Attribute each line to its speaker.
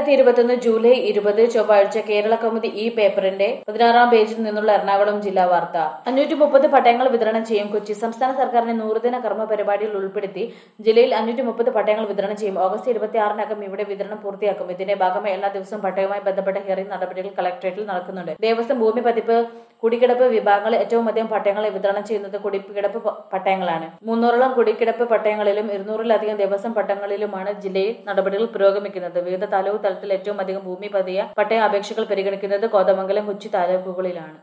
Speaker 1: രണ്ടായിരത്തി ഇരുപത്തൊന്ന് ജൂലൈ ഇരുപത് ചൊവ്വാഴ്ച കേരള കൗമുദി ഈ പേപ്പറിന്റെ പതിനാറാം പേജിൽ നിന്നുള്ള എറണാകുളം ജില്ലാ വാർത്ത അഞ്ഞൂറ്റി മുപ്പത് പട്ടയങ്ങൾ വിതരണം ചെയ്യും കൊച്ചി സംസ്ഥാന സർക്കാരിന്റെ നൂറുദിന കർമ്മ പരിപാടിയിൽ ഉൾപ്പെടുത്തി ജില്ലയിൽ അഞ്ഞൂറ്റി മുപ്പത് പട്ടയങ്ങൾ വിതരണം ചെയ്യും ഓഗസ്റ്റ് ഇരുപത്തിയാറിനകം ഇവിടെ വിതരണം പൂർത്തിയാക്കും ഇതിന്റെ ഭാഗമായി എല്ലാ ദിവസവും പട്ടയവുമായി ബന്ധപ്പെട്ട ഹിയറിംഗ് നടപടികൾ കളക്ടറേറ്റിൽ നടക്കുന്നുണ്ട് ദേവസ്വം ഭൂമി പതിപ്പ് കുടിക്കിടപ്പ് വിഭാഗങ്ങളിൽ ഏറ്റവും അധികം പട്ടയങ്ങൾ വിതരണം ചെയ്യുന്നത് കുടിക്കിടപ്പ് പ- പട്ടയങ്ങളാണ് മുന്നൂറോളം കുടിക്കിടപ്പ് പട്ടയങ്ങളിലും ഇരുന്നൂറിലധികം ദേവസ്വം പട്ടയങ്ങളിലുമാണ് ജില്ലയിൽ നടപടികൾ പുരോഗമിക്കുന്നത് വിവിധ താലൂക്ക് തലത്തിൽ ഏറ്റവും അധികം ഭൂമി പതിയ പട്ടയ അപേക്ഷകൾ പരിഗണിക്കുന്നത് കോതമംഗലം കൊച്ചി താലൂക്കുകളിലാണ്